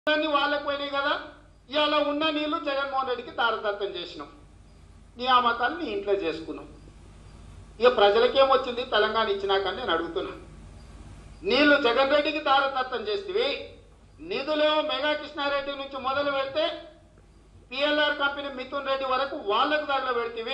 అన్ని వాళ్ళకు పోయినాయి కదా ఇవాళ ఉన్న నీళ్లు జగన్మోహన్ రెడ్డికి తారతత్వం చేసినాం నియామకాలు నీ ఇంట్లో చేసుకున్నాం ఇక ప్రజలకేమొచ్చింది తెలంగాణ ఇచ్చినాక అని నేను అడుగుతున్నా నీళ్లు జగన్ రెడ్డికి తారతత్వం చేస్తేవి నిధులేమో మెగా కృష్ణారెడ్డి నుంచి మొదలు పెడితే పిఎల్ఆర్ కంపెనీ మిథున్ రెడ్డి వరకు వాళ్ళకు తగల పెడితేవి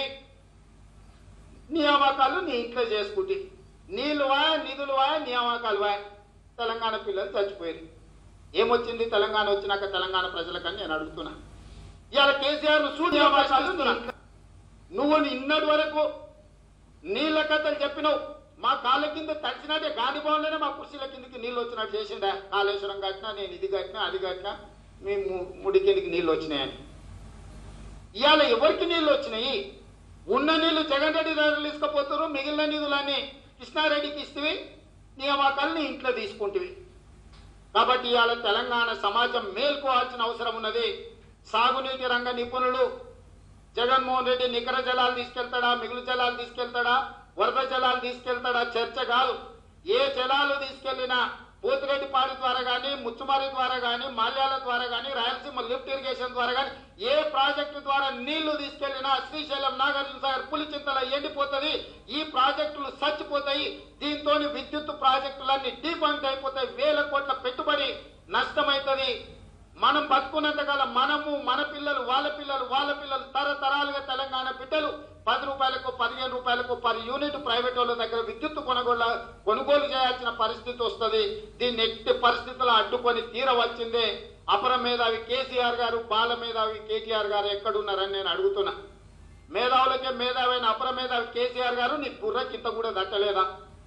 నియామకాలు నీ ఇంట్లో చేసుకుంటే నీళ్లు వాయ నిధులు వాయ నియామకాలు వాయ తెలంగాణ పిల్లలు చచ్చిపోయారు ఏమొచ్చింది తెలంగాణ వచ్చినాక తెలంగాణ ప్రజలకని నేను అడుగుతున్నా ఇవాళ కేసీఆర్ ను చూడు నియామకాలు నీ ఇంట్లో. నువ్వు ఇన్నటి వరకు నీళ్ళ కథలు చెప్పినావు మా కాళ్ళ కింద తడిచినట్టే గాంధీ భవన్లోనే మా కుర్చీల కిందకి నీళ్ళు వచ్చినట్టు చేసిండా కాళేశ్వరం కట్టినా నేను ఇది కట్టినా అది కట్టినా మీ ము- ముడి కిందకి నీళ్ళు వచ్చినాయని ఇవాళ ఎవరికి నీళ్ళు వచ్చినాయి ఉన్న నీళ్లు జగన్ రెడ్డి దగ్గర తీసుకుపోతారు మిగిలిన నిధులన్నీ కృష్ణారెడ్డికి ఇస్తేవి నియామకాలని ఇంట్లో తీసుకుంటువి కాబట్టి ఇవాళ తెలంగాణ సమాజం మేల్కోవాల్సిన అవసరం ఉన్నది సాగునీటి రంగ నిపుణులు జగన్మోహన్ రెడ్డి నికర జలాలు తీసుకెళ్తాడా మిగులు జలాలు తీసుకెళ్తాడా వరద జలాలు తీసుకెళ్తాడా చర్చ కాదు ఏ జలాలు తీసుకెళ్లినా పోతిరెడ్డిపాడి ద్వారా కానీ ముచ్చుమారి ద్వారా కానీ మాల్యాల ద్వారా కానీ రాయలసీమ లిఫ్ట్ ఇరిగేషన్ ద్వారా కానీ ఏ ప్రాజెక్టు ద్వారా నీళ్లు తీసుకెళ్లినా శ్రీశైలం నాగార్జున సాగర్ పులిచింతల ఎండిపోతుంది ఈ ప్రాజెక్టులు చచ్చిపోతాయి దీంతో విద్యుత్ ప్రాజెక్టులన్నీ డీబంక్ అయిపోతాయి వేల కోట్ల పెట్టుబడి నష్టమైతుంది మనం బతుకున్నంతకాలం మనము మన పిల్లలు వాళ్ళ పిల్లలు వాళ్ళ పిల్లలు తరతరాలుగా తెలంగాణ బిడ్డలు పది రూపాయలకు పదిహేను రూపాయలకు పర్ యూనిట్ ప్రైవేట్ వాళ్ళ దగ్గర విద్యుత్ కొనుగోలు కొనుగోలు చేయాల్సిన పరిస్థితి వస్తుంది దీన్ని ఎట్టి పరిస్థితుల్లో అడ్డుకొని తీరవచ్చిందే అపర మేధావి కేసీఆర్ గారు బాల మేధావి కేటీఆర్ గారు ఎక్కడున్నారని నేను అడుగుతున్నా మేధావులకే మేధావైన అపర మేధావి కేసీఆర్ గారు నీ బుర్రకింత కూడా దట్టలేదా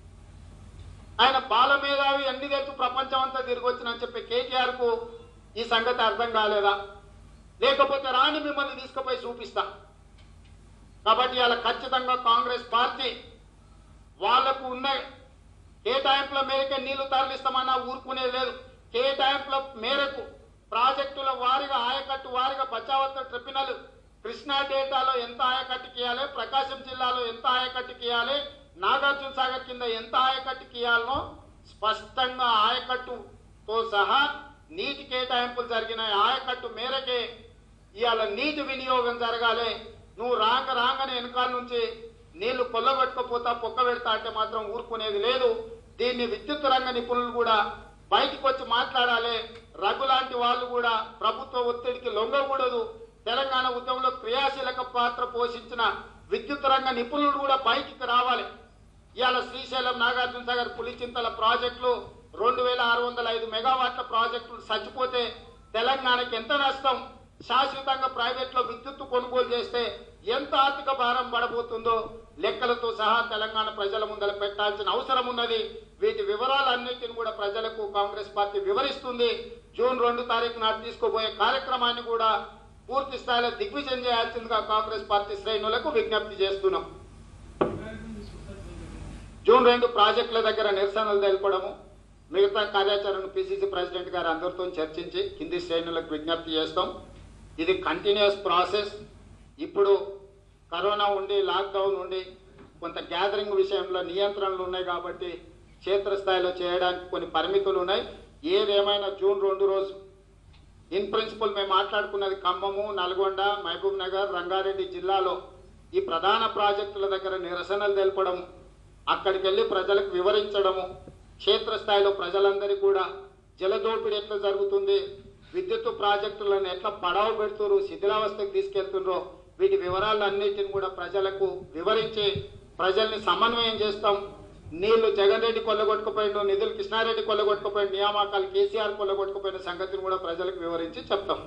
ఆయన బాల మేధావి అన్ని తెలుసు ప్రపంచం అంతా తిరిగి వచ్చినని చెప్పి కేటీఆర్ కు ఈ సంగతి అర్థం కాలేదా లేకపోతే రాని మిమ్మల్ని తీసుకుపోయి చూపిస్తా కాబట్టి ఇలా ఖచ్చితంగా కాంగ్రెస్ పార్టీ వాళ్లకు ఉన్న కేటాయింపుల మేరకే నీళ్లు తరలిస్తామన్నా ఊరుకునేది లేదు కేటాయింపుల మేరకు ప్రాజెక్టుల వారిగా ఆయకట్టు వారిగా బచావత ట్రిబ్యునల్ కృష్ణా డేటాలో ఎంత ఆయకట్టుకి ఇవ్వాలి ప్రకాశం జిల్లాలో ఎంత ఆయకట్టుకి ఇవ్వాలి నాగార్జున సాగర్ కింద ఎంత ఆయకట్టుకి ఇవ్వాలనో స్పష్టంగా ఆయకట్టుతో సహా నీటి కేటాయింపులు జరిగిన ఆయకట్టు మేరకే ఇవాళ నీటి వినియోగం జరగాలి నువ్వు రాంగ రాంగనే వెనకాల నుంచి నీళ్లు కొల్లగొట్టుకపోతా పొక్క పెడతా అంటే మాత్రం ఊరుకునేది లేదు దీన్ని విద్యుత్ రంగ నిపుణులు కూడా బయటికి వచ్చి మాట్లాడాలి రఘు లాంటి వాళ్ళు కూడా ప్రభుత్వ ఒత్తిడికి లొంగకూడదు తెలంగాణ ఉద్యమంలో క్రియాశీలక పాత్ర పోషించిన విద్యుత్ రంగ నిపుణులు కూడా బయటికి రావాలి ఇవాళ శ్రీశైలం నాగార్జున సాగర్ పులిచింతల ప్రాజెక్టులు రెండు వేల ఆరు వందల ఐదు మెగావాట్ల ప్రాజెక్టులు చచ్చిపోతే తెలంగాణకి ఎంత నష్టం శాశ్వతంగా ప్రైవేట్ లో విద్యుత్ కొనుగోలు చేస్తే ఎంత ఆర్థిక భారం పడబోతుందో లెక్కలతో సహా తెలంగాణ ప్రజల ముందర పెట్టాల్సిన అవసరం ఉన్నది వీటి వివరాలన్నింటిని కూడా ప్రజలకు కాంగ్రెస్ పార్టీ వివరిస్తుంది జూన్ రెండు తారీఖు నాడు తీసుకోబోయే కార్యక్రమాన్ని కూడా పూర్తి స్థాయిలో దిగ్విజయం చేయాల్సిందిగా కాంగ్రెస్ పార్టీ శ్రేణులకు విజ్ఞప్తి చేస్తున్నాం జూన్ రెండు ప్రాజెక్టుల దగ్గర నిరసనలు తెలపడము మిగతా కార్యాచరణ పిసిసి ప్రెసిడెంట్ గారు అందరితో చర్చించి కింది శ్రేణులకు విజ్ఞప్తి చేస్తాం ఇది కంటిన్యూస్ ప్రాసెస్ ఇప్పుడు కరోనా ఉండి లాక్డౌన్ ఉండి కొంత గ్యాదరింగ్ విషయంలో నియంత్రణలు ఉన్నాయి కాబట్టి క్షేత్రస్థాయిలో చేయడానికి కొన్ని పరిమితులు ఉన్నాయి ఏదేమైనా జూన్ రెండు రోజు ఇన్ ప్రిన్సిపల్ మేము మాట్లాడుకున్నది ఖమ్మము నల్గొండ మహబూబ్ నగర్ రంగారెడ్డి జిల్లాలో ఈ ప్రధాన ప్రాజెక్టుల దగ్గర నిరసనలు తెలపడం అక్కడికి వెళ్ళి ప్రజలకు వివరించడము క్షేత్రస్థాయిలో ప్రజలందరికీ కూడా జలదోపిడి ఎట్లా జరుగుతుంది విద్యుత్ ప్రాజెక్టులను ఎట్లా పడవ పెడుతున్నారు శిథిలావస్థకు తీసుకెళ్తున్నారో వీటి వివరాలన్నిటిని కూడా ప్రజలకు వివరించి ప్రజల్ని సమన్వయం చేస్తాం నీళ్లు జగన్ రెడ్డి కొల్లగొట్టుకుపోయిండు నిధులు కృష్ణారెడ్డి కొల్లగొట్టుకుపోయిండు నియామకాలు కేసీఆర్ కొల్లగొట్టుకుపోయిన సంగతిని కూడా ప్రజలకు వివరించి చెప్తాం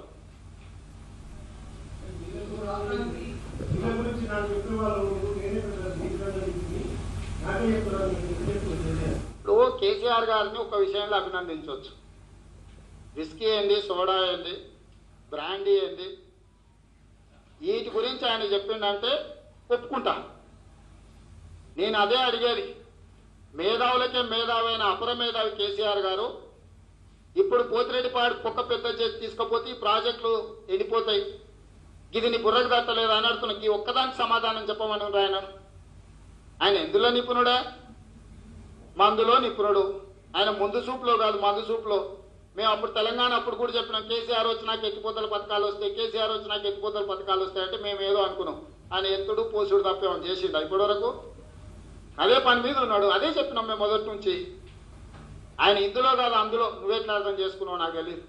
వీళ్ళ గురించి నాకు చెప్పిన వాళ్ళు నేనే పెట్టాను, మీకు పెట్టాను, ఇది. నాకే చెప్తున్నాను, మీకు చెప్తున్నాను. ఇప్పుడు కేసీఆర్ గారిని ఒక విషయంలో అభినందించవచ్చు విస్కీ ఏంది సోడా ఏంది బ్రాండీ ఏంది వీటి గురించి ఆయన చెప్పిండంటే ఒప్పుకుంటా నేను అదే అడిగేది మేధావులకే మేధావైన అపర మేధావి కేసీఆర్ గారు ఇప్పుడు పోతిరెడ్డిపాడు కుక్క పెద్ద చేసి తీసుకపోతే ఈ ప్రాజెక్టులు ఎండిపోతాయి ఇది నీ బుర్రకు తట్టలేదు అని అడుగుతున్నా ఈ ఒక్కదానికి సమాధానం చెప్పమని ఆయన ఆయన ఎందులో నిపుణుడా మందులో నిపుణుడు ఆయన ముందు సూపులో కాదు మందు సూపులో మేము అప్పుడు తెలంగాణ అప్పుడు కూడా చెప్పినాం కేసీఆర్ వచ్చినాక ఎత్తిపోతల పథకాలు వస్తాయి కేసీఆర్ వచ్చినాక ఎత్తిపోతల పథకాలు వస్తాయి అంటే మేము ఏదో అనుకున్నాం ఆయన ఎత్తుడు పోసుడు తప్పేమని చేసిండు ఇప్పటి వరకు అదే పని మీద ఉన్నాడు అదే చెప్పినాం మేము మొదటి నుంచి ఆయన ఇందులో కాదు అందులో నువ్వెట్లా అర్థం చేసుకున్నావు నాకు తెలియదు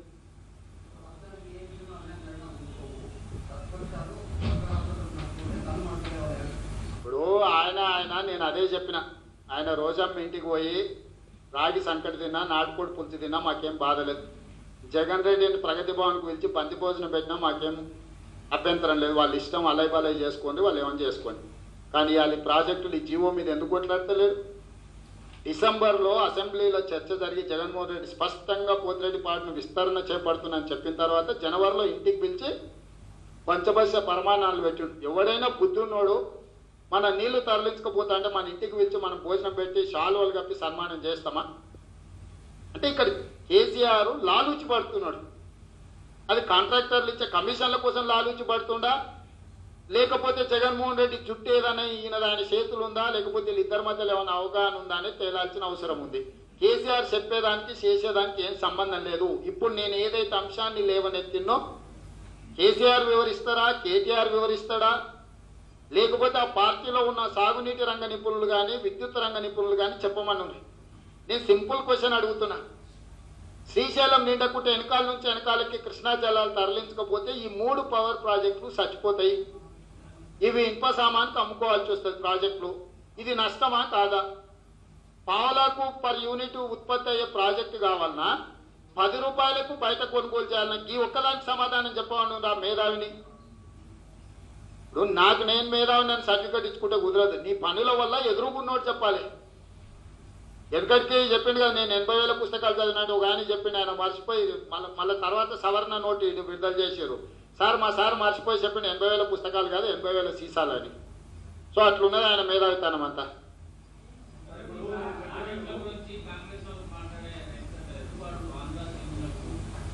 ఇప్పుడు ఆయన ఆయన నేను అదే చెప్పిన ఆయన రోజమ్మ ఇంటికి పోయి రాగి సంకటి తిన్నా నాటుకోడి పులుసు తిన్నా మాకేం బాధలేదు జగన్ రెడ్డిని ప్రగతి భవన్కి పిలిచి బంతి భోజనం పెట్టినా మాకేం అభ్యంతరం లేదు వాళ్ళ ఇష్టం అలై బలై చేసుకోండి వాళ్ళు ఏమని చేసుకోండి కానీ వాళ్ళ ప్రాజెక్టులు ఈ జీవో మీద ఎందుకు కొట్లాడతలేరు డిసెంబర్లో అసెంబ్లీలో చర్చ జరిగి జగన్మోహన్ రెడ్డి స్పష్టంగా పోతిరెడ్డిపాడును విస్తరణ చేపడుతుందని చెప్పిన తర్వాత జనవరిలో ఇంటికి పిలిచి పంచభస్య పరమాణాలు పెట్టిండు ఎవడైనా బుద్ధున్నోడు మన నీళ్లు తరలించకపోతా అంటే మన ఇంటికి పిలిచి మనం భోజనం పెట్టి శాలువలు కప్పి సన్మానం చేస్తామా అంటే ఇక్కడ కేసీఆర్ లాలూచి పడుతున్నాడు అది కాంట్రాక్టర్లు ఇచ్చే కమిషన్ల కోసం లాలూచి పడుతుండా లేకపోతే జగన్మోహన్ రెడ్డి జుట్టు ఏదైనా ఈయన ఆయన చేతులు ఉందా లేకపోతే వీళ్ళిద్దరి మధ్యలో ఏమైనా అవగాహన ఉందా అనేది తేలాల్సిన అవసరం ఉంది కేసీఆర్ చెప్పేదానికి చేసేదానికి ఏం సంబంధం లేదు ఇప్పుడు నేను ఏదైతే అంశాన్ని లేవనెత్తినో కేసీఆర్ వివరిస్తారా కేటీఆర్ వివరిస్తాడా లేకపోతే ఆ పార్టీలో ఉన్న సాగునీటి రంగ నిపుణులు కానీ విద్యుత్ రంగ నిపుణులు కానీ చెప్పమన్నారు నేను సింపుల్ క్వశ్చన్ అడుగుతున్నా శ్రీశైలం నిండకుంటే వెనకాల నుంచి వెనకాలకి కృష్ణా జలాలు తరలించకపోతే ఈ మూడు పవర్ ప్రాజెక్టులు చచ్చిపోతాయి ఇవి ఇనుప సామాన్కి అమ్ముకోవాల్సి వస్తుంది ప్రాజెక్టులు ఇది నష్టమా కాదా పావులకు పర్ యూనిట్ ఉత్పత్తి అయ్యే ప్రాజెక్టు కావాలన్నా పది రూపాయలకు బయట కొనుగోలు చేయాలన్నా ఈ ఒక్కదానికి సమాధానం చెప్పమను రా మేధావిని ఇప్పుడు నాకు నేను మేధావి నేను సర్టిఫికేట్ ఇచ్చుకుంటే కుదరదు నీ పనుల వల్ల ఎదురుగున్నోడు చెప్పాలి వెనకటికి చెప్పిండు కదా నేను ఎనభై వేల పుస్తకాలు చదివినట్టు ఒక ఆయన చెప్పిండు ఆయన మర్చిపోయి మళ్ళీ మళ్ళీ తర్వాత సవరణ నోటు ఇది విడుదల చేశారు సార్ మా సార్ మర్చిపోయి చెప్పిండు ఎనభై వేల పుస్తకాలు కాదు ఎనభై వేల సీసాలు అని సో అట్లున్నది ఆయన మేధావితనం అంతా ప్రాజెక్టుల గురించి కాంగ్రెస్ వాళ్ళు మాట్లాడే ఎత్తుబాటు ఆంధ్ర సీఎంలకు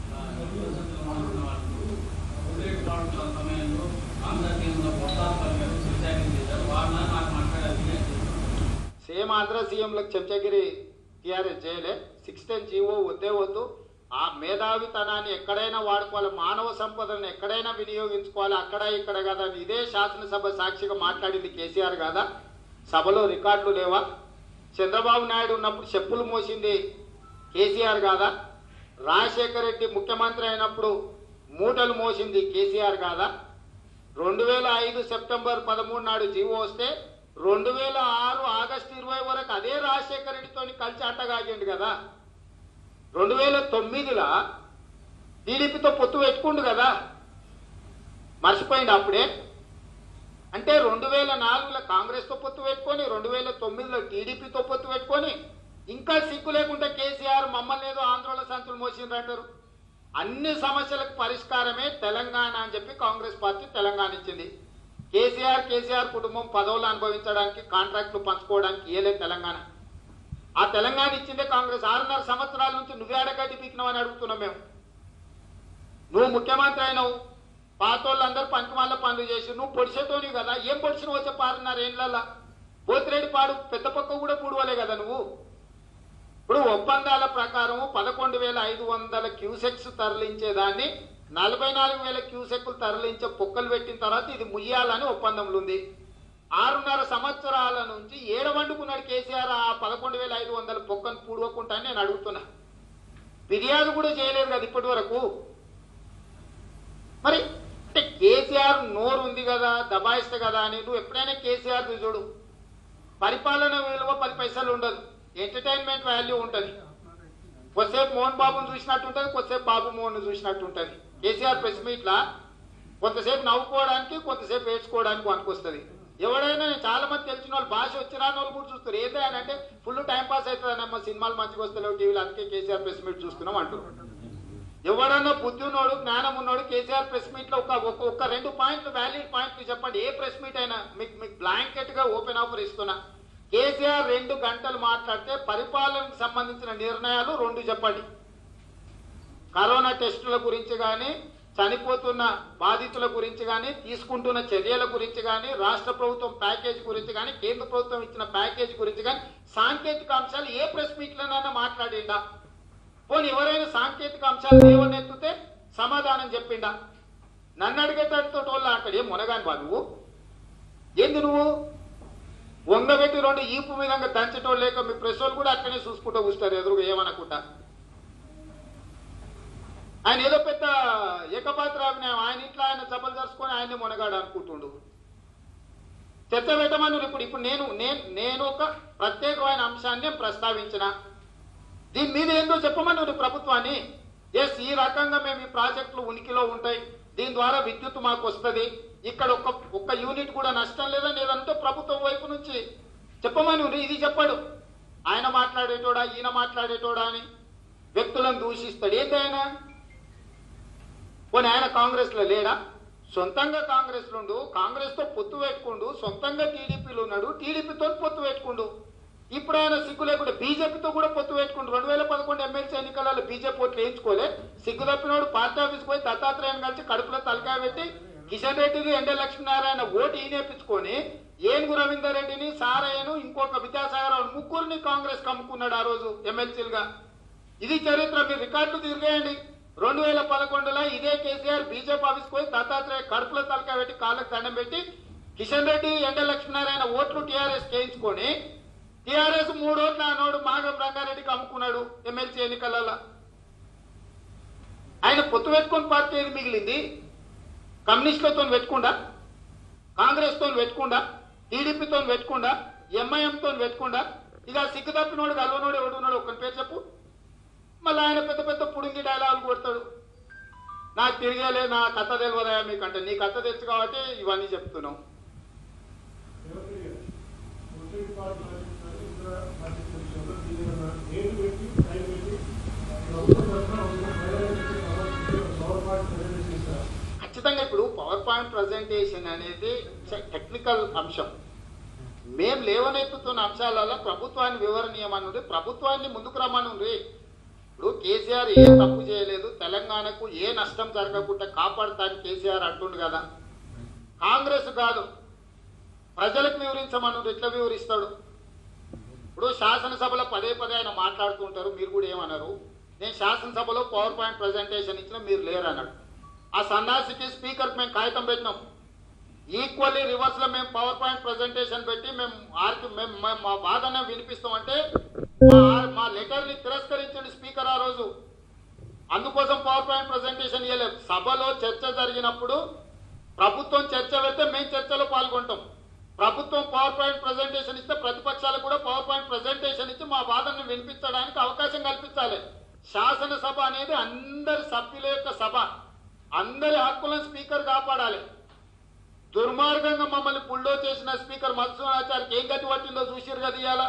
ఉన్న వాళ్ళు ఉద్రేక పాడుతున్న సమయంలో ఆంధ్ర సీఎంలో కొత్త పలికారు శ్రీశాఖం చేశారు వాళ్ళ నాకు మాట్లాడాలి సేమ్ ఆంధ్ర సీఎంలకు చెంచగిరి టీఆర్ఎస్ చేయలే సిక్స్ టెన్ జీవో వద్దే వద్దు ఆ మేధావితనాన్ని ఎక్కడైనా వాడుకోవాలి మానవ సంపదను ఎక్కడైనా వినియోగించుకోవాలి అక్కడ ఇక్కడ కదా అని ఇదే శాసనసభ సాక్షిగా మాట్లాడింది కేసీఆర్ కాదా సభలో రికార్డులు లేవా చంద్రబాబు నాయుడు ఉన్నప్పుడు చెప్పులు మోసింది కేసీఆర్ కాదా రాజశేఖర రెడ్డి ముఖ్యమంత్రి అయినప్పుడు మూటలు మోసింది కేసీఆర్ కాదా రెండు వేల ఐదు సెప్టెంబర్ పదమూడు నాడు జీవో వస్తే రెండు వేల ఆరు ఆగస్టు ఇరవై వరకు అదే రాజశేఖర రెడ్డితో కలిసి అట్టగాగిండు కదా రెండు వేల తొమ్మిదిలో టీడీపీతో పొత్తు పెట్టుకుండు కదా మర్చిపోయింది అప్పుడే అంటే రెండు వేల నాలుగులో కాంగ్రెస్తో పొత్తు పెట్టుకొని రెండు వేల తొమ్మిదిలో టీడీపీతో పొత్తు పెట్టుకొని ఇంకా సిగ్గు లేకుండా కేసీఆర్ మమ్మల్ని ఏదో ఆంధ్రలో సంతులు మోసిండ్రు అంటారు అన్ని సమస్యలకు పరిష్కారమే తెలంగాణ అని చెప్పి కాంగ్రెస్ పార్టీ తెలంగాణ ఇచ్చింది కేసీఆర్ కేసీఆర్ కుటుంబం పదవులు అనుభవించడానికి కాంట్రాక్టులు పంచుకోవడానికి ఏలే తెలంగాణ ఆ తెలంగాణ ఇచ్చిందే కాంగ్రెస్ ఆరున్నర సంవత్సరాల నుంచి నువ్వే అడగడ్డి పీకినావు అని అడుగుతున్నాం మేము నువ్వు ముఖ్యమంత్రి అయినావు పాతోళ్ళందరూ పంచమాల పనులు చేసి నువ్వు పొడిచేటోనివి కదా ఏం పొడిచినవు వచ్చే పారున్నర ఏండ్లల్లా పోతిరెడ్డి పాడు పెద్ద పక్క కూడా పూడవలే కదా నువ్వు ఇప్పుడు ఒప్పందాల ప్రకారం పదకొండు వేల ఐదు వందల క్యూసెక్స్ తరలించేదాన్ని నలభై నాలుగు వేల క్యూసెక్లు తరలించే పొక్కలు పెట్టిన తర్వాత ఇది ముయ్యాలని ఒప్పందంలో ఉంది ఆరున్నర సంవత్సరాల నుంచి ఏడవండుకున్నాడు కేసీఆర్ ఆ పదకొండు వేల ఐదు వందల పొక్కను పూడవకుండా నేను అడుగుతున్నా ఫిర్యాదు కూడా చేయలేదు కదా ఇప్పటి వరకు మరి అంటే కేసీఆర్ నోరు ఉంది కదా దబాయిస్తే కదా అని నువ్వు ఎప్పుడైనా కేసీఆర్ చూడు పరిపాలన విలువ పది పైసలు ఉండదు ఎంటర్టైన్మెంట్ వాల్యూ ఉంటుంది కొద్దిసేపు మోహన్ బాబుని చూసినట్టు ఉంటుంది కొద్దిసేపు బాబు మోహన్ చూసినట్టు ఉంటుంది కేసీఆర్ ప్రెస్ మీట్లా కొంతసేపు నవ్వుకోవడానికి కొంతసేపు ఏడ్చుకోవడానికి వస్తుంది ఎవడైనా చాలా మంది తెలిసిన వాళ్ళు భాష వచ్చిన వాళ్ళు కూడా చూస్తారు ఏంటి అని అంటే ఫుల్ టైం పాస్ అవుతుందన్నమ్మ సినిమాలు మంచిగా వస్తలేవు టీవీలో అందుకే కేసీఆర్ ప్రెస్ మీట్ చూస్తున్నాం అంటారు ఎవడన్నా బుద్ధి ఉన్నోడు జ్ఞానం ఉన్నోడు కేసీఆర్ ప్రెస్ మీట్ లో ఒక ఒక- ఒక రెండు పాయింట్లు వ్యాలిడ్ పాయింట్లు చెప్పండి ఏ ప్రెస్ మీట్ అయినా మీకు మీకు బ్లాంకెట్ గా ఓపెన్ ఆఫర్ ఇస్తున్నా కేసీఆర్ రెండు గంటలు మాట్లాడితే పరిపాలనకు సంబంధించిన నిర్ణయాలు రెండు చెప్పండి కరోనా టెస్టుల గురించి కానీ చనిపోతున్న బాధితుల గురించి కానీ తీసుకుంటున్న చర్యల గురించి కానీ రాష్ట్ర ప్రభుత్వం ప్యాకేజ్ గురించి కానీ కేంద్ర ప్రభుత్వం ఇచ్చిన ప్యాకేజ్ గురించి కానీ సాంకేతిక అంశాలు ఏ ప్రెస్ మీట్లోనైనా మాట్లాడిండా పోనీ ఎవరైనా సాంకేతిక అంశాలు లేవనెత్తితే సమాధానం చెప్పిండా నన్ను అడిగేటతో వాళ్ళ అక్కడ ఏం మునగాని బా నువ్వు ఏంది నువ్వు వంగబెట్టి రెండు ఈపు విధంగా దంచటోళ్ళు లేక మీ ప్రెస్ వాళ్ళు కూడా అట్లనే చూసుకుంటూ కూస్తారు ఎదురుగా ఏమనకుండా ఆయన ఏదో పెద్ద ఏకపాత్ర అభినయం ఆయన ఇంట్లో ఆయన చప్పలు జరుచుకొని ఆయన్ని మునగాడు అనుకుంటుండు చర్చ పెట్టమని ఇప్పుడు ఇప్పుడు నేను నేను నేను ఒక ప్రత్యేకమైన అంశాన్ని నేను ప్రస్తావించిన దీని మీద ఏందో చెప్పమని ప్రభుత్వాన్ని ఎస్ ఈ రకంగా మేము ఈ ప్రాజెక్టులు ఉనికిలో ఉంటాయి దీని ద్వారా విద్యుత్ మాకు వస్తుంది ఇక్కడ ఒక్క ఒక్క యూనిట్ కూడా నష్టం లేదని లేదంటే ప్రభుత్వం వైపు నుంచి చెప్పమని ఉంది. ఇది చెప్పాడు ఆయన మాట్లాడేటోడా ఈయన మాట్లాడేటోడా అని వ్యక్తులను దూషిస్తాడు ఏంటి ఆయన పోనీ ఆయన కాంగ్రెస్ లో లేడా సొంతంగా కాంగ్రెస్ లో ఉండు కాంగ్రెస్ తో పొత్తు పెట్టుకుండు సొంతంగా టీడీపీలో ఉన్నాడు టీడీపీతో పొత్తు పెట్టుకుండు ఇప్పుడు ఆయన సిగ్గు లేకుండా బీజేపీతో కూడా పొత్తు పెట్టుకుండు రెండు వేల పదకొండు ఎమ్మెల్సీ ఎన్నికలలో బీజేపీ ఓట్లు వేయించుకోలే సిగ్గు తప్పినోడు పార్టీ ఆఫీస్ పోయి దత్తాత్రేయని కలిసి కడుపులో తలకాయ పెట్టి కిషన్ రెడ్డిని ఎండ లక్ష్మీనారాయణ ఓటు ఈనేపించుకొని ఏనుగు రవీందర్ రెడ్డిని సారయ్యను ఇంకొక విద్యాసాగర్ ముగ్గురిని కాంగ్రెస్ కమ్ముకున్నాడు ఆ రోజు ఎమ్మెల్సీలుగా ఇది చరిత్ర మీరు రికార్డులు తిరిగేయండి రెండు వేల పదకొండులో ఇదే కేసీఆర్ బీజేపీ ఆఫీస్ పోయి దత్తాత్రేయ కడుపులో తలకాయ పెట్టి కాళ్ళకు దండం పెట్టి కిషన్ రెడ్డి ఎండ లక్ష్మీనారాయణ ఓట్లు టీఆర్ఎస్ చేయించుకొని టీఆర్ఎస్ మూడు ఓట్లు ఆ నోడు మాగం రంగారెడ్డికి అమ్ముకున్నాడు ఎమ్మెల్సీ ఎన్నికలలో ఆయన పొత్తు పెట్టుకొని పార్టీ ఏది మిగిలింది కమ్యూనిస్టులతో పెట్టుకుండా కాంగ్రెస్ తో పెట్టుకుండా టీడీపీతో పెట్టుకుండా ఎంఐఎంతో పెట్టుకుండా ఇక సిగ్గు తప్పినోడు గల్వనోడు ఎవడున్నాడు ఒక్కని పేరు చెప్పు మళ్ళీ ఆయన పెద్ద పెద్ద పుడింగి డైలాగులు కొడతాడు నాకు తిరిగేలే నా కథ తెలియదా మీకంటే నీ కథ తెలుసు కాబట్టి ఇవన్నీ చెప్తున్నాం ఎవరికి ముస్లిం పార్టీ నాయకులు, ఇతర పార్టీ సభ్యులు దీనివల్ల ఏలు పెట్టి, టైం పెట్టి, ప్రభుత్వం తరఫున ఉన్న ప్రజలకు కావాల్సిన పవర్ పాయింట్ ప్రజెంట్ చేస్తారు. ఖచ్చితంగా ఇప్పుడు పవర్ పాయింట్ ప్రజెంటేషన్ అనేది టెక్నికల్ అంశం మేం లేవనెత్తుతున్న అంశాలలో ప్రభుత్వాన్ని వివరణీయమని ఉంది ప్రభుత్వాన్ని ముందుకు రమ్మని ఉంది ఇప్పుడు కేసీఆర్ ఏ తప్పు చేయలేదు తెలంగాణకు ఏ నష్టం జరగకుండా కాపాడుతాను కేసీఆర్ అంటుండు కదా కాంగ్రెస్ కాదు ప్రజలకు వివరించమని ఎట్లా వివరిస్తాడు ఇప్పుడు శాసనసభలో పదే పదే ఆయన మాట్లాడుతుంటారు మీరు కూడా ఏమన్నారు నేను శాసనసభలో పవర్ పాయింట్ ప్రజెంటేషన్ ఇచ్చిన మీరు లేరు అన్నాడు ఆ సన్నాసికి స్పీకర్ మేము కాగితం పెట్టినాం ఈక్వల్లీ రివర్స్ లో మేము పవర్ పాయింట్ ప్రజెంటేషన్ పెట్టి మేము ఆర్కి మేము మేము మా వాదన వినిపిస్తామంటే మా మా లెటర్ ని తిరస్కరించండి స్పీకర్ ఆ రోజు అందుకోసం పవర్ పాయింట్ ప్రజెంటేషన్ ఇవ్వలేదు సభలో చర్చ జరిగినప్పుడు ప్రభుత్వం చర్చ పెడితే మేము చర్చలో పాల్గొంటాం ప్రభుత్వం పవర్ పాయింట్ ప్రజెంటేషన్ ఇస్తే ప్రతిపక్షాలకు కూడా పవర్ పాయింట్ ప్రజెంటేషన్ ఇచ్చి మా వాదనను వినిపించడానికి అవకాశం కల్పించాలి శాసనసభ అనేది అందరి సభ్యుల యొక్క సభ అందరి హక్కులను స్పీకర్ కాపాడాలి దుర్మార్గంగా మమ్మల్ని పుల్లో చేసిన స్పీకర్ మధుసూనాచారికి ఏం గతి పట్టిందో చూసిరు కదా ఇవాళ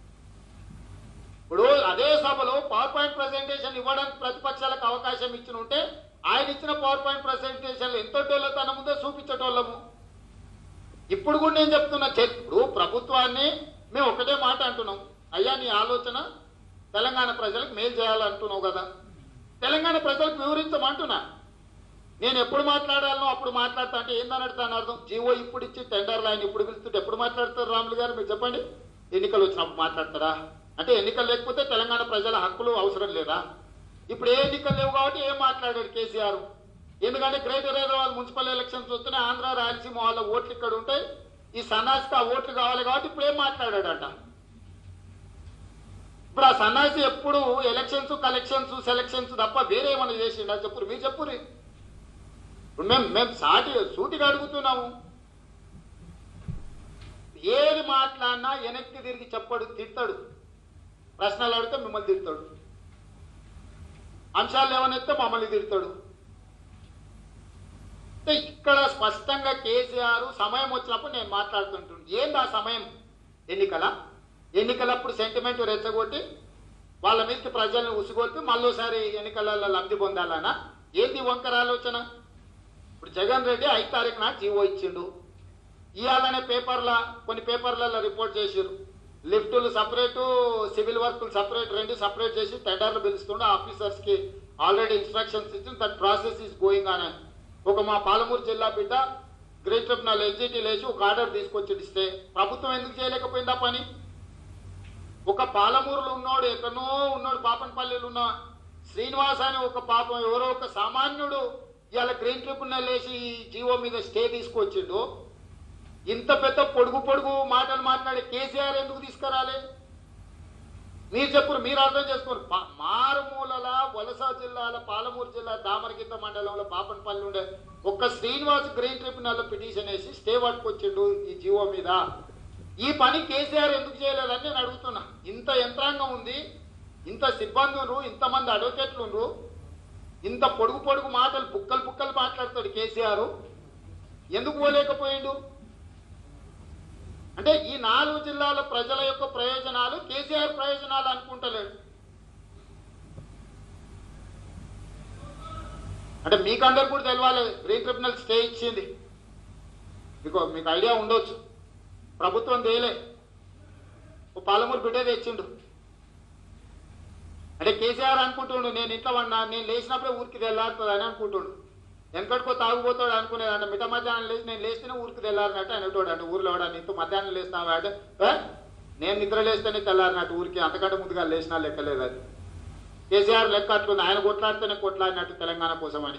ఇప్పుడు అదే సభలో పవర్ పాయింట్ ప్రజెంటేషన్ ఇవ్వడానికి ప్రతిపక్షాలకు అవకాశం ఇచ్చిన ఉంటే ఆయన ఇచ్చిన పవర్ పాయింట్ ప్రజెంటేషన్ ఎంతో తన ముందే చూపించటోళ్ళము ఇప్పుడు కూడా నేను చెప్తున్నా చే- ఇప్పుడు ప్రభుత్వాన్ని మేము ఒకటే మాట అంటున్నాం అయ్యా నీ ఆలోచన తెలంగాణ ప్రజలకు మేలు చేయాలంటున్నావు కదా తెలంగాణ ప్రజలకు వివరించమంటున్నా నేను ఎప్పుడు మాట్లాడాలనో అప్పుడు మాట్లాడతా అంటే ఏందని దాని అర్థం జీవో ఇప్పుడు ఇచ్చి టెండర్ లైన్ ఇప్పుడు పిలుస్తుంటే ఎప్పుడు మాట్లాడతారు రాములు గారు మీరు చెప్పండి ఎన్నికలు వచ్చినప్పుడు మాట్లాడతారా అంటే ఎన్నికలు లేకపోతే తెలంగాణ ప్రజల హక్కులు అవసరం లేదా ఇప్పుడు ఏ ఎన్నికలు లేవు కాబట్టి ఏం మాట్లాడాడు కేసీఆర్ ఎందుకంటే గ్రేటర్ హైదరాబాద్ మున్సిపల్ ఎలక్షన్స్ వస్తున్నాయి ఆంధ్ర రాయలసీమ వాళ్ళ ఓట్లు ఇక్కడ ఉంటాయి ఈ సన్నాసికి ఆ ఓట్లు కావాలి కాబట్టి ఇప్పుడు ఏం మాట్లాడాడట ఇప్పుడు ఆ సన్నాసి ఎప్పుడు ఎలక్షన్స్ కలెక్షన్స్ సెలక్షన్స్ తప్ప వేరే ఏమైనా చేసిండా చెప్పురు మీరు చెప్పురు ఇప్పుడు మేము మేము సాటి సూటిగా అడుగుతున్నాము ఏది మాట్లాడినా వెనక్కి తిరిగి చెప్పడు తిడతాడు ప్రశ్నలు అడిగితే మిమ్మల్ని తిడతాడు అంశాలు ఏమనైతే మమ్మల్ని తిడతాడు అంటే ఇక్కడ స్పష్టంగా కేసీఆర్ సమయం వచ్చినప్పుడు నేను మాట్లాడుతుంటున్నాను ఏంది ఆ సమయం ఎన్నికల ఎన్నికలప్పుడు సెంటిమెంట్ రెచ్చగొట్టి వాళ్ళ మీదకి ప్రజల్ని ఉసుగొల్పి మళ్ళోసారి ఎన్నికలలో లబ్ధి పొందాలనా ఏంది ఈ వంకర ఆలోచన ఇప్పుడు జగన్ రెడ్డి ఐదు తారీఖు నాడు జీవో ఇచ్చిండు ఇవాళనే పేపర్ల కొన్ని పేపర్లలో రిపోర్ట్ చేసిరు లిఫ్టులు సపరేటు సివిల్ వర్కులు సపరేట్ రెండు సపరేట్ చేసి టెండర్లు పిలుస్తుండే ఆఫీసర్స్ కి ఆల్రెడీ ఇన్స్ట్రక్షన్స్ ఇచ్చిన that process is going on అని ఒక మా పాలమూరు జిల్లా బిడ్డ గ్రేట్ ట్రిబ్యునల్ ఎగ్జిటీ లేచి ఒక ఆర్డర్ తీసుకొచ్చి ఇస్తే ప్రభుత్వం ఎందుకు చేయలేకపోయిందా పని ఒక పాలమూరులో ఉన్నోడు ఎక్కడనో ఉన్నోడు బాపనపల్లిలో ఉన్న శ్రీనివాస్ అని ఒక పాపం ఎవరో ఒక సామాన్యుడు ఇవాళ గ్రీన్ ట్రిబ్యునల్ వేసి ఈ జీవో మీద స్టే తీసుకొచ్చిండు ఇంత పెద్ద పొడుగు పొడుగు మాటలు మాట్లాడే కేసీఆర్ ఎందుకు తీసుకురాలే మీరు చెప్పరు మీరు అర్థం చేసుకోరు పా- మారుమూలల వలస జిల్లాల పాలమూరు జిల్లా దామరగిద్ద మండలంలో పాపనపల్లి ఉండే ఒక్క శ్రీనివాస్ గ్రీన్ ట్రిబ్యునల్ పిటిషన్ వేసి స్టే పట్టుకొచ్చిండు ఈ జీవో మీద ఈ పని కేసీఆర్ ఎందుకు చేయలేదని నేను అడుగుతున్నా ఇంత యంత్రాంగం ఉంది ఇంత సిబ్బంది ఉన్నారు ఇంతమంది అడ్వకేట్లు ఉన్నారు ఇంత పొడుగు పొడుగు మాటలు బుక్కలు బుక్కలు మాట్లాడతాడు కేసీఆర్ ఎందుకు పోలేకపోయిండు అంటే ఈ నాలుగు జిల్లాల ప్రజల యొక్క ప్రయోజనాలు కేసీఆర్ ప్రయోజనాలు అనుకుంటలేడు అంటే మీకందరు కూడా తెలవాలి గ్రీన్ ట్రిబ్యునల్ స్టే ఇచ్చింది మీకు మీకు ఐడియా ఉండొచ్చు ప్రభుత్వం తేలే ఓ పాలమూరు బిడ్డ తెచ్చిండు అంటే కేసీఆర్ అనుకుంటుండు నేను ఇంట్లో ఉన్నా నేను లేచినప్పుడే ఊరికి తెల్లారుతుంది అని అనుకుంటుండు వెనకటికో తాగుపోతాడు అనుకునేది అంటే మిట్ట మధ్యాహ్నం లేచి నేను లేస్తేనే ఊరికి తెల్లారినట్టు అనేటోడు అంటే ఊర్లో వాడు ఇంత మధ్యాహ్నం లేస్తావా అంటే "ఏ? నేను నిద్ర లేస్తేనే తెల్లారినట్టు ఊరికి అంతకంటే ముందుగా లేచినా లెక్కలేదు అది కేసీఆర్ లెక్క అట్లుంది ఆయన కొట్లాడితేనే కొట్లాడినట్టు తెలంగాణ కోసమని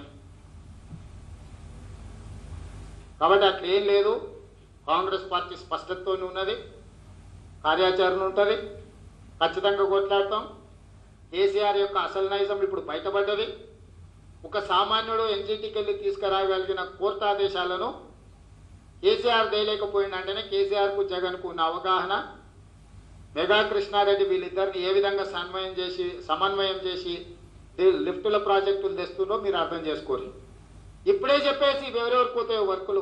కాబట్టి అట్లా ఏం లేదు కాంగ్రెస్ పార్టీ స్పష్టతతో ఉన్నది కార్యాచరణ ఉంటుంది ఖచ్చితంగా కొట్లాడతాం కేసీఆర్ యొక్క అసలు నైజం ఇప్పుడు బయటపడ్డది ఒక సామాన్యుడు ఎన్జిటికి వెళ్ళి తీసుకురాగలిగిన కోర్టు ఆదేశాలను కేసీఆర్ దేయలేకపోయిందంటేనే కేసీఆర్కు జగన్కు ఉన్న అవగాహన మెగా కృష్ణారెడ్డి వీళ్ళిద్దరిని ఏ విధంగా సమన్వయం చేసి సమన్వయం చేసి ది- లిఫ్టుల ప్రాజెక్టులు తెస్తుందో మీరు అర్థం చేసుకోరు ఇప్పుడే చెప్పేసి ఎవరెవరికి పోతాయో వర్కులు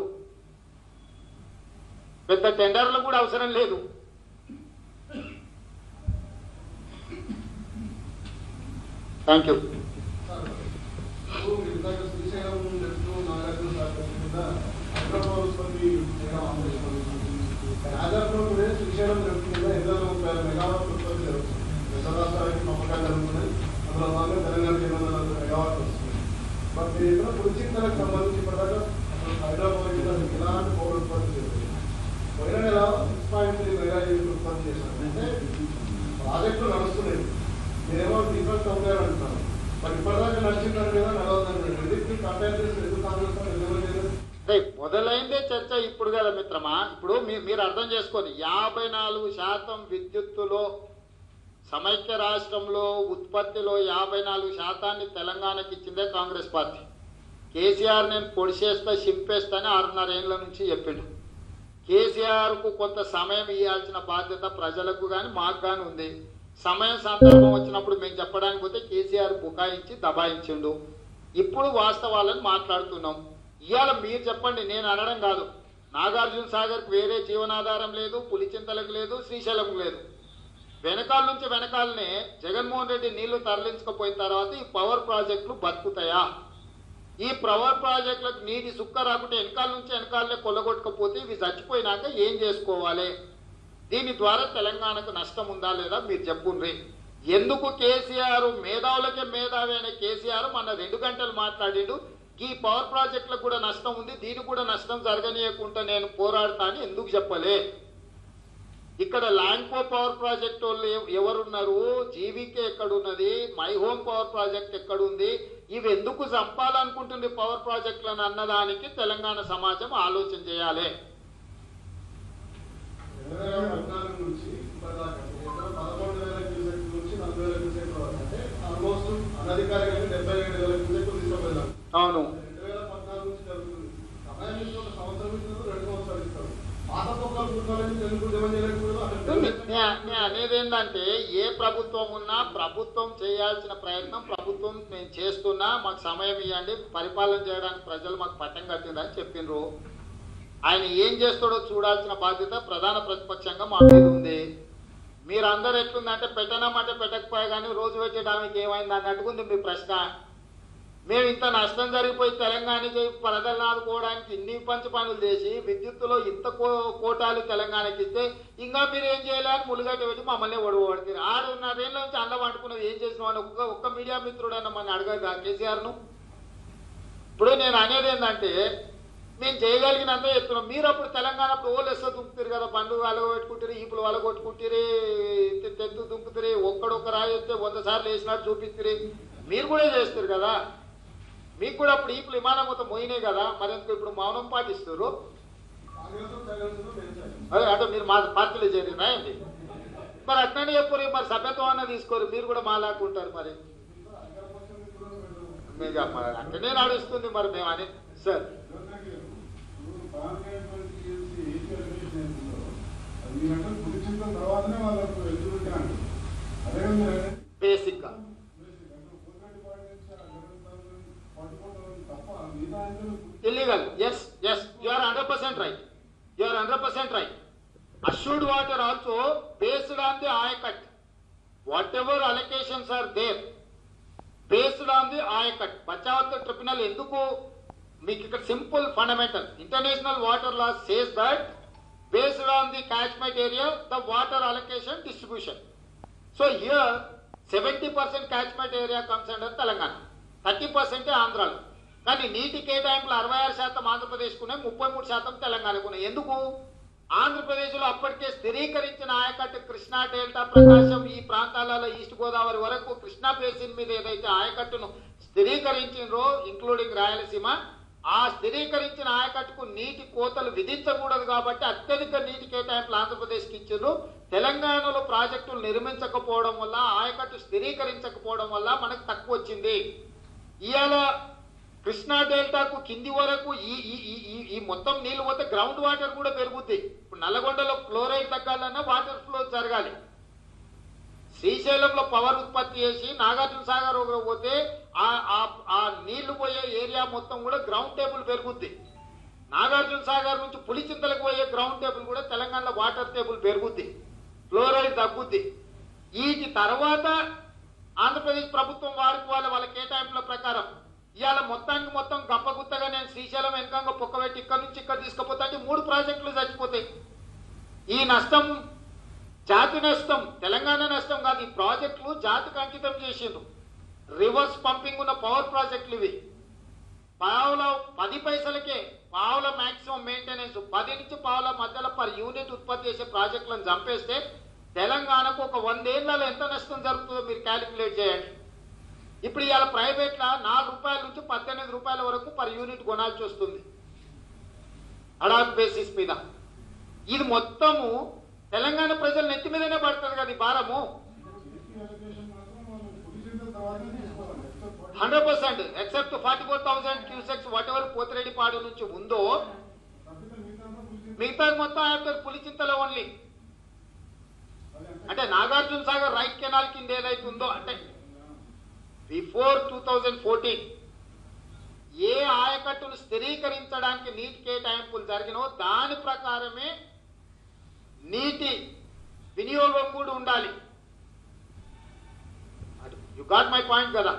పెద్ద టెండర్లు కూడా అవసరం లేదు థ్యాంక్ యూ ఇప్పుడు ఇందాక శ్రీశైలం లెఫ్ట్ నాగార్జున సాగర్ కింద హైదరాబాద్ ఉత్పత్తి చేయడం ఆపరేషన్ యాదాద్రిలో కూడా శ్రీశైలం లెఫ్ట్ కింద ఇరవై ముప్పై ఆరు మెగావాట్ ఉత్పత్తి జరుగుతుంది దసరానికి నమ్మకాలు జరుగుతున్నాయి అందులో భాగంగా తెలంగాణ ఎనిమిది వందల మెగావాట్ వస్తుంది బట్ మీరు ఇక్కడ పులిచింతలకు సంబంధించి ఇప్పటిదాకా అసలు హైదరాబాద్ కింద మీకు ఎలాంటి పౌర ఉత్పత్తి జరుగుతుంది పోయిన నెల six point three mega unit ఉత్పత్తి చేశారు అంటే ప్రాజెక్టులు నడుస్తున్నాయి మీరేమో డిఫరెంట్ కంపేర్ అంటున్నారు మరి ఇప్పటిదాకా నడిచిందని కదా నడవద్దని ఎందుకు కంపేర్ చేసి ఎందుకు కాంగ్రెస్ వాళ్ళు ఎందుకు చేయలేదు అంటే మొదలైందే చర్చ ఇప్పుడు కదా మిత్రమా ఇప్పుడు మీ- మీరు అర్థం చేసుకోండి యాభై నాలుగు శాతం విద్యుత్తులో సమైక్య రాష్ట్రంలో ఉత్పత్తిలో యాభై నాలుగు శాతాన్ని తెలంగాణకి ఇచ్చిందే కాంగ్రెస్ పార్టీ కేసీఆర్ నేను పొడిచేస్తా చింపేస్తా అని ఆరున్నర ఏళ్ళ నుంచి చెప్పిండు కేసీఆర్కు కొంత సమయం ఇవ్వాల్సిన బాధ్యత ప్రజలకు కానీ మాకు కానీ ఉంది సమయం సందర్భం వచ్చినప్పుడు మేము చెప్పడానికి పోతే కేసీఆర్ బుకాయించి దబాయించిండు ఇప్పుడు వాస్తవాలను మాట్లాడుతున్నాం ఇవాళ మీరు చెప్పండి నేను అనడం కాదు నాగార్జున సాగర్కి వేరే జీవనాధారం లేదు పులిచింతలకు లేదు శ్రీశైలంకు లేదు వెనకాల నుంచి వెనకాలనే జగన్మోహన్ రెడ్డి నీళ్లు తరలించకపోయిన తర్వాత ఈ పవర్ ప్రాజెక్టులు బతుకుతాయా ఈ పవర్ ప్రాజెక్టులకు నీటి సుక్క రాకుంటే వెనకాల నుంచి వెనకాలనే కొల్లగొట్టకపోతే ఇవి చచ్చిపోయినాక ఏం చేసుకోవాలి దీని ద్వారా తెలంగాణకు నష్టం ఉందా లేదా మీరు చెప్పుండ్రి ఎందుకు కేసీఆర్ మేధావులకే మేధావి అయిన కేసీఆర్ మన రెండు గంటలు మాట్లాడిండు ఈ పవర్ ప్రాజెక్టులకు కూడా నష్టం ఉంది దీనికి కూడా నష్టం జరగనీయకుండా నేను పోరాడతా అని ఎందుకు చెప్పలే ఇక్కడ ల్యాండ్కో పవర్ ప్రాజెక్ట్ వాళ్ళు ఎవ- ఎవరున్నారు జీవీకే ఎక్కడున్నది మై హోమ్ పవర్ ప్రాజెక్ట్ ఎక్కడుంది ఇవి ఎందుకు చంపాలనుకుంటుంది పవర్ ప్రాజెక్టులను అన్నదానికి తెలంగాణ సమాజం ఆలోచన చేయాలి రెండు వేల పద్నాలుగు నుంచి ఇప్పటిదాకా ఇక్కడ పదకొండు వేల క్యూసెక్ నుంచి నలభై వేల క్యూసెక్ వరకు అంటే ఆల్మోస్ట్ అనధికారికంగా డెబ్బై ఏడు వేల క్యూసెక్ తీసుకుపోయినాం అవును రెండు వేల పద్నాలుగు నుంచి జరుగుతుంది సమయం ఇస్తే ఒక సంవత్సరం ఇస్తారు రెండు సంవత్సరాలు ఇస్తారు పాత పొక్కలు పుట్టాలని తెలుగు జమన్ చేయలేకపోతే అక్కడ నే- నే- నే అనేది ఏంటంటే ఏ ప్రభుత్వం ఉన్నా ప్రభుత్వం చేయాల్సిన ప్రయత్నం ప్రభుత్వం నేను చేస్తున్నా మాకు సమయం ఇవ్వండి పరిపాలన చేయడానికి ప్రజలు మాకు పట్టం కట్టిందని చెప్పిండ్రు ఆయన ఏం చేస్తాడో చూడాల్సిన బాధ్యత ప్రధాన ప్రతిపక్షంగా మా మీద ఉంది మీరు అందరు ఎట్లుందంటే పెట్టనమంటే పెట్టకపోయా కానీ రోజు పెట్టడానికి ఏమైంది అన్నట్టుకుంది మీ ప్రశ్న మేము ఇంత నష్టం జరిగిపోయి తెలంగాణకి ప్రజలను ఆదుకోవడానికి ఇన్ని పంచ పనులు చేసి విద్యుత్తులో ఇంత కో కోటాలు తెలంగాణకి ఇస్తే ఇంకా మీరు ఏం చేయాలని ములుగట్ట పెట్టి మమ్మల్ని ఒడవడుతుంది ఆరున్నరేళ్ళ నుంచి అన్నం అంటుకున్నది ఏం చేసినావు అని ఒక్క ఒక్క మీడియా మిత్రుడు అన్న మన అడగదు కేసీఆర్ను ఇప్పుడు నేను అనేది ఏంటంటే మేము చేయగలిగినంత చెప్తున్నాం మీరు అప్పుడు తెలంగాణ అప్పుడు ఓళ్ళు ఎస్స దుంకుతారు కదా బండ్లు వాళ్ళ కొట్టుకుంటారు ఈపులు వాళ్ళ కొట్టుకుంటారు తెత్తు దుంకుతారు ఒక్కడొక్క రాయి వస్తే వంద సార్లు వేసినట్టు చూపిస్తారు మీరు కూడా చేస్తారు కదా మీకు కూడా అప్పుడు ఈపులు విమానం మొత్తం మోయినాయి కదా మరి ఎందుకు ఇప్పుడు మౌనం పాటిస్తారు అదే అంటే మీరు మా పార్టీలో చేరినా ఏంటి మరి అట్లనే చెప్పరు మరి సభ్యత్వం అన్న తీసుకోరు మీరు కూడా మా లాక్కుంటారు మరి మీకు మరి అట్లనే నడుస్తుంది మరి మేము అని సార్ తర్వాతనే వాళ్ళకు ఎలిజిబిలిటీ అంటారు అదే మీరు బేసిక్ గా illegal yes yes you are 100% right you are 100% right assured water also based on the ayakat whatever allocations are there based on the ayakat Bachawat tribunal ఎందుకు మీకు ఇక్కడ simple fundamental international water law says that based on the catchment area the water allocation distribution so here seventy percent catchment area comes under Telangana thirty percent ఆంధ్రాలో కానీ నీటి కేటాయింపులు అరవై ఆరు శాతం ఆంధ్రప్రదేశ్కునే ముప్పై మూడు శాతం తెలంగాణకు ఉన్నాయి ఎందుకు ఆంధ్రప్రదేశ్లో అప్పటికే స్థిరీకరించిన ఆయకట్టు కృష్ణా డెల్టా ప్రకాశం ఈ ప్రాంతాలలో ఈస్ట్ గోదావరి వరకు కృష్ణా బేసిన్ మీద ఏదైతే ఆయకట్టును స్థిరీకరించిండ్రో ఇంక్లూడింగ్ రాయలసీమ ఆ స్థిరీకరించిన ఆయకట్టుకు నీటి కోతలు విధించకూడదు కాబట్టి అత్యధిక నీటి కేటాయింపులు ఆంధ్రప్రదేశ్కి ఇచ్చిండ్రు తెలంగాణలో ప్రాజెక్టులు నిర్మించకపోవడం వల్ల ఆయకట్టు స్థిరీకరించకపోవడం వల్ల మనకు తక్కువ వచ్చింది ఇవాళ కృష్ణా డెల్టాకు కింది వరకు ఈ ఈ ఈ ఈ- ఈ మొత్తం నీళ్లు పోతే గ్రౌండ్ వాటర్ కూడా పెరుగుద్ది ఇప్పుడు నల్లగొండలో క్లోరైడ్ తగ్గాలన్నా వాటర్ ఫ్లో జరగాలి శ్రీశైలంలో పవర్ ఉత్పత్తి చేసి నాగార్జున సాగర్ ఒకరు పోతే ఆ ఆ- ఆ నీళ్లు పోయే ఏరియా మొత్తం కూడా గ్రౌండ్ టేబుల్ పెరుగుద్ది నాగార్జున సాగర్ నుంచి పులిచింతలకు పోయే గ్రౌండ్ టేబుల్ కూడా తెలంగాణలో వాటర్ టేబుల్ పెరుగుద్ది ఫ్లోరైడ్ తగ్గుద్ది వీటి తర్వాత ఆంధ్రప్రదేశ్ ప్రభుత్వం వాడుకోవాలి వాళ్ళ కేటాయింపుల ప్రకారం ఇవాళ మొత్తానికి మొత్తం గప్పగుత్తగా నేను శ్రీశైలం వెనకంగా పొక్కబెట్టి ఇక్కడ నుంచి ఇక్కడ తీసుకుపోతా అంటే మూడు ప్రాజెక్టులు చచ్చిపోతాయి ఈ నష్టం జాతి నష్టం తెలంగాణ నష్టం కాదు ఈ ప్రాజెక్టులు జాతికి అంకితం చేసిండ్రు రివర్స్ పంపింగ్ ఉన్న పవర్ ప్రాజెక్టులు ఇవి పావుల పది పైసలకే పావుల మాక్సిమం మెయింటెనెన్స్ పది నుంచి పావుల మధ్యలో పర్ యూనిట్ ఉత్పత్తి చేసే ప్రాజెక్టులను చంపేస్తే తెలంగాణకు ఒక వందేళ్లలో ఎంత నష్టం జరుగుతుందో మీరు క్యాలిక్యులేట్ చేయండి ఇప్పుడు ఇవాళ ప్రైవేట్లో నాలుగు రూపాయల నుంచి పద్దెనిమిది రూపాయల వరకు పర్ యూనిట్ కొనాల్సి వస్తుంది అడాక్ బేసిస్ మీద ఇది మొత్తము తెలంగాణ ప్రజల నెత్తి మీదనే పడుతుంది కదా ఈ భారము hundred percent except forty four thousand cusecs whatever Pothireddypadu నుంచి ఉందో మిగతా మొత్తం ఆఫ్టర్ పులిచింతలో ఓన్లీ అంటే నాగార్జున సాగర్ రైట్ కెనాల్ కింద ఏదైతే ఉందో అంటే బిఫోర్ టూ థౌజండ్ ఫోర్టీన్ ఏ ఆయకట్టును స్థిరీకరించడానికి నీటి కేటాయింపులు జరిగినో దాని ప్రకారమే నీటి వినియోగం కూడా ఉండాలి యు గాట్ మై పాయింట్ కదా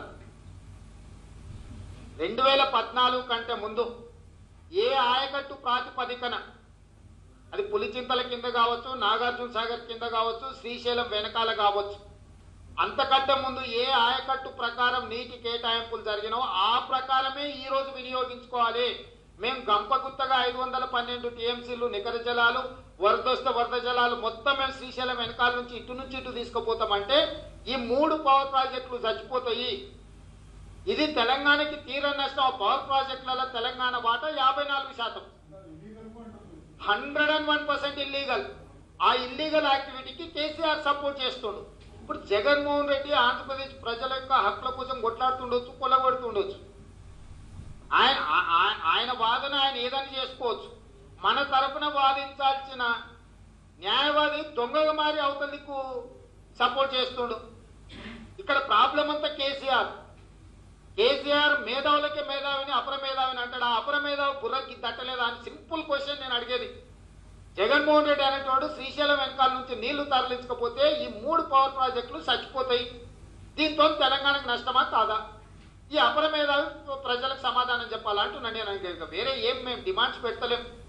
రెండు వేల పద్నాలుగు కంటే ముందు ఏ ఆయకట్టు ప్రాతిపదికన అది పులిచింతల కింద కావచ్చు నాగార్జున సాగర్ కింద కావచ్చు శ్రీశైలం వెనకాల కావచ్చు అంతకంటే ముందు ఏ ఆయకట్టు ప్రకారం నీటి కేటాయింపులు జరిగినో ఆ ప్రకారమే ఈ రోజు వినియోగించుకోవాలి మేము గంపగుత్తగా ఐదు వందల పన్నెండు టీఎంసీలు నికర జలాలు వరదొస్తే వరద జలాలు మొత్తం మేము శ్రీశైలం వెనకాల నుంచి ఇటు నుంచి ఇటు తీసుకుపోతామంటే ఈ మూడు పవర్ ప్రాజెక్టులు చచ్చిపోతాయి ఇది తెలంగాణకి తీర నష్టం ఆ పవర్ ప్రాజెక్టులలో తెలంగాణ వాటా యాభై నాలుగు శాతం hundred and one percent illegal ఆ ఇల్లీగల్ యాక్టివిటీకి కేసీఆర్ సపోర్ట్ చేస్తుండు ఇప్పుడు జగన్మోహన్ రెడ్డి ఆంధ్రప్రదేశ్ ప్రజల యొక్క హక్కుల కోసం కొట్లాడుతుండొచ్చు కొలగొడుతుండొచ్చు ఆయన ఆ- ఆ- ఆయన వాదన ఆయన ఏదని చేసుకోవచ్చు మన తరపున వాదించాల్సిన న్యాయవాది దొంగగా మారి అవతలికు సపోర్ట్ చేస్తుండు ఇక్కడ ప్రాబ్లం అంతా కేసీఆర్ కేసీఆర్ మేధావులకే మేధావిని అపర మేధావిని అంటాడు ఆ అపర మేధావి బుర్రకి తట్టలేదా అని సింపుల్ క్వశ్చన్ నేను అడిగేది జగన్మోహన్ రెడ్డి అనేటోడు శ్రీశైలం వెనకాల నుంచి నీళ్లు తరలించకపోతే ఈ మూడు పవర్ ప్రాజెక్టులు చచ్చిపోతాయి దీంతో తెలంగాణకు నష్టమా కాదా ఈ అపర మేధావి ప్రజలకు సమాధానం చెప్పాలంటున్నాను నేను ఇంకా వేరే ఏం మేము డిమాండ్స్ పెట్టలేం